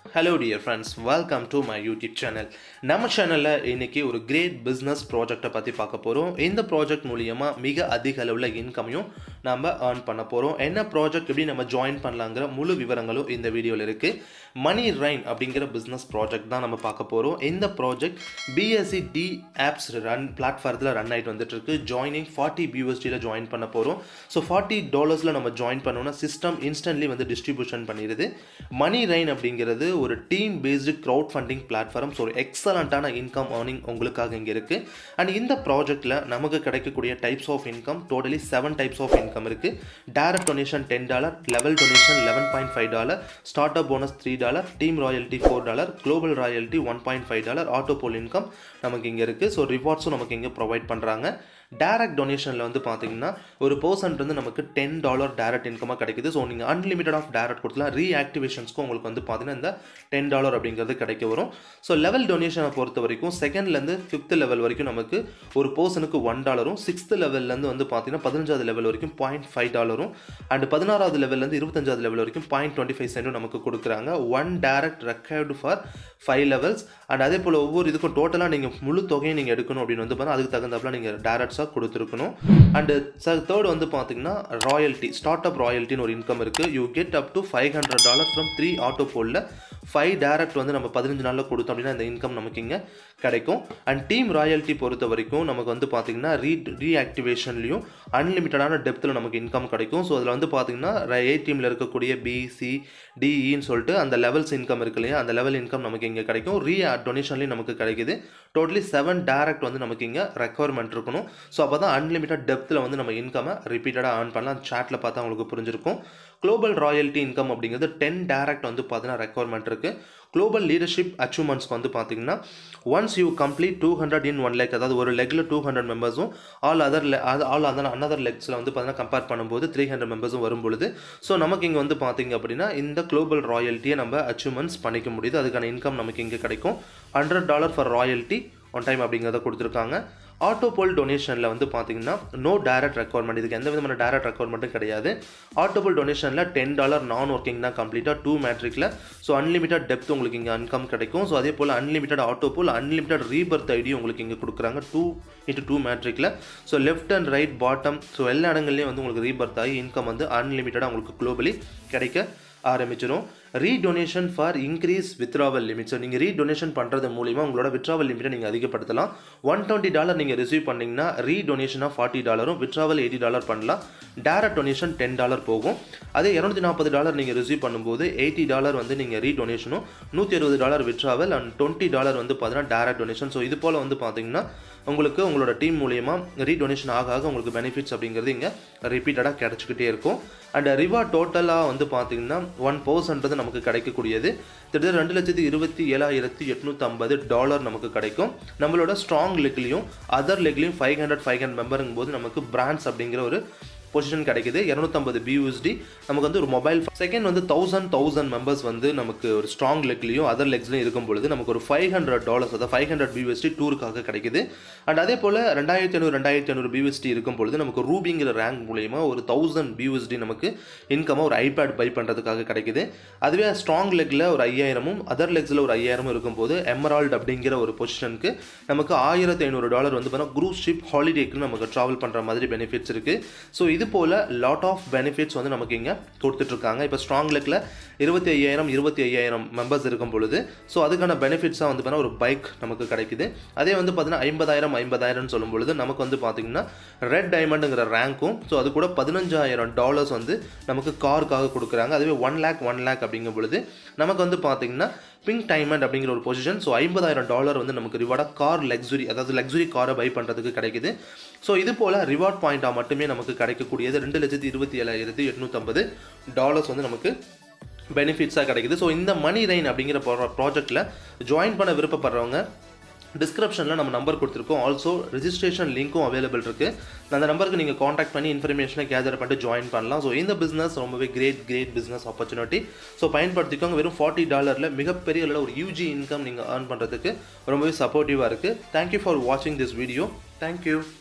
hello dear friends welcome to my YouTube channel நம்ம சேனலில் இன்னைக்கு ஒரு கிரேட் பிஸ்னஸ் ப்ராஜெக்டை பற்றி பார்க்க போகிறோம் இந்த ப்ராஜெக்ட் மூலியமாக மிக அதிக அளவில் இன்கமையும் நம்ம ஏர்ன் பண்ண போகிறோம் என்ன ப்ராஜெக்ட் எப்படி நம்ம ஜாயின் பண்ணலாங்கிற முழு விவரங்களும் இந்த வீடியோவில் இருக்குது மணி ரைன் அப்படிங்கிற பிஸ்னஸ் ப்ராஜெக்ட் தான் நம்ம பார்க்க போகிறோம் இந்த project BSC D apps run பிளாட்ஃபார்த்தில் ரன் ஆகிட்டு வந்துட்டு இருக்கு ஜாயினிங் ஃபார்ட்டி பியூஎஸ்டியில் ஜாயின் பண்ண போகிறோம் ஸோ ஃபார்ட்டி டாலர்ஸில் நம்ம ஜாயின் பண்ணோம்னா சிஸ்டம் இன்ஸ்டன்ட்லி வந்து டிஸ்ட்ரிபியூஷன் பண்ணிடுது மணி ரைன் அப்படிங்கிறது ஒரு team based crowd funding platform so ஒரு எக்ஸலண்ட்டான இன்கம் ஏர்னிங் உங்களுக்காக இங்கே இருக்குது அண்ட் இந்த ப்ராஜெக்ட்டில் நமக்கு கிடைக்கக்கூடிய types of income totally seven types of income இருக்குது direct donation ten dollar level donation eleven point five dollar start up bonus three dollar team royalty four dollar global royalty one point five dollar auto pool income நமக்கு இங்கே இருக்குது so ரிவார்ட்ஸும் நமக்கு இங்கே provide பண்ணுறாங்க direct டொனேஷனில் வந்து பார்த்தீங்கன்னா ஒரு percent வந்து நமக்கு டென் டாலர் டேரக்ட் இன்கமாக கிடைக்குது ஸோ நீங்கள் அன்லிமிட்டட் ஆஃப் டேரக்ட் கொடுக்கலாம் ரீஆக்டிவேஷன்ஸ்க்கும் உங்களுக்கு வந்து பார்த்தீங்கன்னா இந்த டென் டாலர் அப்படிங்கிறது கிடைக்க வரும் ஸோ லெவல் டொனேஷனை பொறுத்த வரைக்கும் செகண்ட்லேருந்து ஃபிஃப்த் லெவல் வரைக்கும் நமக்கு ஒரு பர்சனுக்கு ஒன் டாலரும் சிக்ஸ்த் லெவல்லேருந்து வந்து பார்த்தீங்கன்னா பதினஞ்சாவது லெவல் வரைக்கும் பாயிண்ட் ஃபைவ் டாலரும் அண்ட் பதினாறாவது லெவல்லேருந்து இருபத்தஞ்சாவது லெவல் வரைக்கும் பாயிண்ட் டுவெண்ட்டி ஃபைவ் சென்ட்டும் நமக்கு கொடுக்குறாங்க one direct record for five levels and அதே போல் ஒவ்வொரு இதுக்கும் டோட்டலாக நீங்கள் முழு தொகையை நீங்கள் எடுக்கணும் அப்படின்னு வந்து பார்த்தா அதுக்கு தகுந்தாப்பில் நீங்கள் டேரக்ட்ஸாக கொடுத்துருக்கணும் அண்டு சார் தேர்ட் வந்து பார்த்தீங்கன்னா ராயல்ட்டி ஸ்டார்ட் அப் ராயல்ட்டின்னு ஒரு இன்கம் இருக்குது you get up to five hundred dollar from three auto போலில் ஃபைவ் டேரக்ட் வந்து நம்ம பதினஞ்சு நாளில் கொடுத்தோம் அப்படின்னா இந்த இன்கம் நமக்கு இங்கே கிடைக்கும் அண்ட் டீம் ராயல்ட்டி பொறுத்த வரைக்கும் நமக்கு வந்து பார்த்தீங்கன்னா ரீ ரீஆக்டிவேஷன்லையும் அன்லிமிட்டடான டெப்த்தில் நமக்கு இன்கம் கிடைக்கும் ஸோ அதில் வந்து பார்த்தீங்கன்னா ஏ டீமில் இருக்கக்கூடிய பிசி டிஇன்னு சொல்லிட்டு அந்த லெவல்ஸ் இன்கம் இருக்கு இல்லையா அந்த லெவல் இன்கம் நமக்கு இங்கே கிடைக்கும் ரீ டொனேஷன்லேயும் நமக்கு கிடைக்குது டோட்டலி செவன் டேரக்ட் வந்து நமக்கு இங்கே ரெக்குவயர்மெண்ட் இருக்கணும் ஸோ அப்போ தான் அன்லிமிட்டட் டெப்த்தில் வந்து நம்ம இன்கமை ரிப்பீட்டடாக ஏர்ன் பண்ணலாம் சாட்டில் பார்த்தா உங்களுக்கு புரிஞ்சிருக்கும் குளோபல் ராயல்ட்டி இன்கம் அப்படிங்கிறது டென் டேரக்ட் வந்து பார்த்தீங்கன்னா ரெக்குவயர்மெண்ட் இருக்குது குளோபல் லீடர்ஷிப் அச்சீவ்மெண்ட்ஸ்க்கு வந்து பார்த்தீங்கன்னா once you complete two hundred in one leg அதாவது ஒரு லெக்கில் டூ ஹண்ட்ரட் மெம்பர்ஸும் all other all other another லெக்ஸில் வந்து பார்த்தீங்கன்னா கம்பேர் பண்ணும்போது த்ரீ ஹண்ட்ரட் மெம்பர்ஸும் வரும் பொழுது ஸோ நமக்கு இங்கே வந்து பார்த்தீங்க அப்படின்னா இந்த குளோபல் ராயல்ட்டியை நம்ம அச்சீவ்மெண்ட்ஸ் பண்ணிக்க முடியுது அதுக்கான இன்கம் நமக்கு இங்கே கிடைக்கும் hundred dollar for royalty one time அப்படிங்கிறத கொடுத்துருக்காங்க ஆட்டோ போல் டொனேஷனில் வந்து பார்த்தீங்கன்னா நோ டேரக்ட் ரெக்குவயர்மெண்ட் இதுக்கு எந்த விதமான டேரக்ட் ரெக்குவயர்மெண்ட்டும் கிடையாது ஆட்டோ போல் டொனேஷனில் டென் டாலர் நான் ஒர்க்கிங் தான் கம்ப்ளீட்டாக டூ மேட்ரிக்கில் ஸோ அன்லிமிட்டட் டெப்த் உங்களுக்கு இங்கே இன்கம் கிடைக்கும் ஸோ அதே போல் unlimited auto pool unlimited rebirth ID உங்களுக்கு இங்கே கொடுக்குறாங்க டூ இன்ட்டு டூ மேட்ரிக்கில் so left and right bottom so எல்லா இடங்கள்லையும் வந்து உங்களுக்கு ரீபர்த் ஆகி இன்கம் வந்து அன்லிமிட்டடாக உங்களுக்கு குளோபலி கிடைக்க ஆரம்பிச்சிடும் redonation for increase withdrawal limit so நீங்கள் ரீடொனேஷன் பண்ணுறது மூலிமா உங்களோட வித்ராவல் லிமிட்டை நீங்கள் அதிகப்படுத்தலாம் ஒன் டுவெண்ட்டி டாலர் நீங்கள் ரிசீவ் பண்ணிங்கன்னா ரீடொனேஷனாக ஃபார்ட்டி டாலரும் வித்ராவல் எயிட்டி டாலர் பண்ணலாம் டேரக்ட் டொனேஷன் டென் டாலர் போகும் அதே இரநூத்தி நாற்பது டாலர் நீங்கள் ரிசீவ் பண்ணும்போது எயிட்டி டாலர் வந்து நீங்கள் ரீடொனேஷனும் நூற்றி அறுபது dollar withdrawal and twenty dollar வந்து பார்த்தீங்கன்னா டேரக்ட் டொனேஷன் ஸோ இது போல் வந்து பார்த்தீங்கன்னா உங்களுக்கு உங்களோட டீம் மூலியமா ரீடொனேஷன் ஆக ஆக உங்களுக்கு பெனிஃபிட்ஸ் அப்படிங்கிறது இங்கே ரிப்பீட்டடாக கிடச்சிக்கிட்டே இருக்கும் அண்ட் ரிவார்ட் டோட்டலாக வந்து பார்த்தீங்கன்னா ஒன் பர்சன்றது நமக்கு கிடைக்கக்கூடியது கிட்டத்தட்ட ரெண்டு லட்சத்தி இருபத்தி ஏழாயிரத்தி எட்நூற்றி ஐம்பது டாலர் நமக்கு கிடைக்கும் நம்மளோட ஸ்ட்ராங் லெக்லையும் அதர் லெக்லையும் ஃபைவ் ஹண்ட்ரட் ஃபைவ் ஹண்ட்ரட் மெம்பருங்கும் போது நமக்கு பிராண்ட்ஸ் அப்படிங்கிற ஒரு பொசிஷன் கிடைக்குது இரநூத்தம்பது பியூஎஸ்டி நமக்கு வந்து ஒரு மொபைல் செகண்ட் வந்து தௌசண்ட் தௌசண்ட் மெம்பர்ஸ் வந்து நமக்கு ஒரு ஸ்ட்ராங் லெக்லையும் அதர் லெக்ஸ்லையும் இருக்கும் பொழுது நமக்கு ஒரு ஃபைவ் ஹண்ட்ரட் டாலர்ஸ் அதாவது ஃபைவ் ஹண்ட்ரட் பியூஎஸ்டி டூருக்காக கிடைக்குது அண்ட் அதே போல் ரெண்டாயிரத்தி ஐநூறு ரெண்டாயிரத்தி ஐநூறு பியூஎஸ்டி இருக்கும் பொழுது நமக்கு ரூபிங்கிற ரேங்க் மூலியமாக ஒரு தௌசண்ட் பியூஎஸ்டி நமக்கு இன்கமாக ஒரு ஐபேட் பை பண்ணுறதுக்காக கிடைக்குது அதுவே ஸ்ட்ராங் லெக்கில் ஒரு ஐயாயிரமும் அதர் லெக்ஸில் ஒரு ஐயாயிரமும் இருக்கும்போது எமரால்டு அப்படிங்கிற ஒரு பொசிஷனுக்கு நமக்கு ஆயிரத்தி ஐநூறு டாலர் வந்து பார்த்தீங்கன்னா குரூப் ஷிப் ஹாலிடேக்கு நமக்கு ட்ராவல் பண்ணுற மாதிரி பெனிஃபிட்ஸ் இருக்குது ஸோ இது போல் லாட் ஆஃப் பெனிஃபிட்ஸ் வந்து நமக்கு இங்கே கொடுத்துட்ருக்காங்க இப்போ ஸ்ட்ராங் லெக்கில் இருபத்தி ஐயாயிரம் இருபத்தி ஐயாயிரம் மெம்பர்ஸ் இருக்கும் பொழுது ஸோ அதுக்கான பெனிஃபிட்ஸாக வந்து பார்த்தீங்கன்னா ஒரு பைக் நமக்கு கிடைக்குது அதே வந்து பார்த்தீங்கன்னா ஐம்பதாயிரம் ஐம்பதாயிரம்னு சொல்லும் பொழுது நமக்கு வந்து பார்த்தீங்கன்னா ரெட் டைமண்டுங்கிற ரேங்க்கும் ஸோ அது கூட பதினஞ்சாயிரம் டாலர்ஸ் வந்து நமக்கு காருக்காக கொடுக்குறாங்க அதுவே ஒன் லேக் ஒன் லேக் அப்படிங்கும் பொழுது நமக்கு வந்து பார்த்தீங்கன்னா பிங்க் டைமண்ட் அப்படிங்கிற ஒரு பொசிஷன் ஸோ ஐம்பதாயிரம் டாலர் வந்து நமக்கு ரிவார்டாக கார் லக்ஸுரி அதாவது லக்ஸுரி காரை பை பண்ணுறதுக்கு கிடைக்குது ஸோ இது போல் ரிவார்ட் பாயிண்ட்டாக மட்டுமே நமக்கு கிடைக்கக்கூடியது ரெண்டு லட்சத்தி இருபத்தி ஏழாயிரத்தி எட்நூற்றம்பது டாலர்ஸ் வந்து நமக்கு பெனிஃபிட்ஸாக கிடைக்குது ஸோ இந்த மணி ரைன் அப்படிங்கிற ப்ராஜெக்ட்டில் ஜாயின் பண்ண விருப்பப்படுறவங்க டிஸ்கிரிப்ஷனில் நம்ம நம்பர் கொடுத்துருக்கோம் ஆல்சோ ரிஜிஸ்ட்ரேஷன் லிங்க்கும் அவைலபிள் இருக்குது அந்த நம்பருக்கு நீங்கள் காண்டாக்ட் பண்ணி இன்ஃபர்மேஷனை கேதர் பண்ணிட்டு ஜாயின் பண்ணலாம் ஸோ இந்த பிஸ்னஸ் ரொம்பவே great great business opportunity so பயன்படுத்திக்கோங்க வெறும் ஃபார்ட்டி டாலரில் மிகப்பெரிய அளவில் ஒரு யூஜி இன்கம் நீங்கள் ஏர்ன் பண்ணுறதுக்கு ரொம்பவே சப்போர்ட்டிவாக இருக்குது தேங்க்யூ ஃபார் வாட்சிங் திஸ் வீடியோ தேங்க்யூ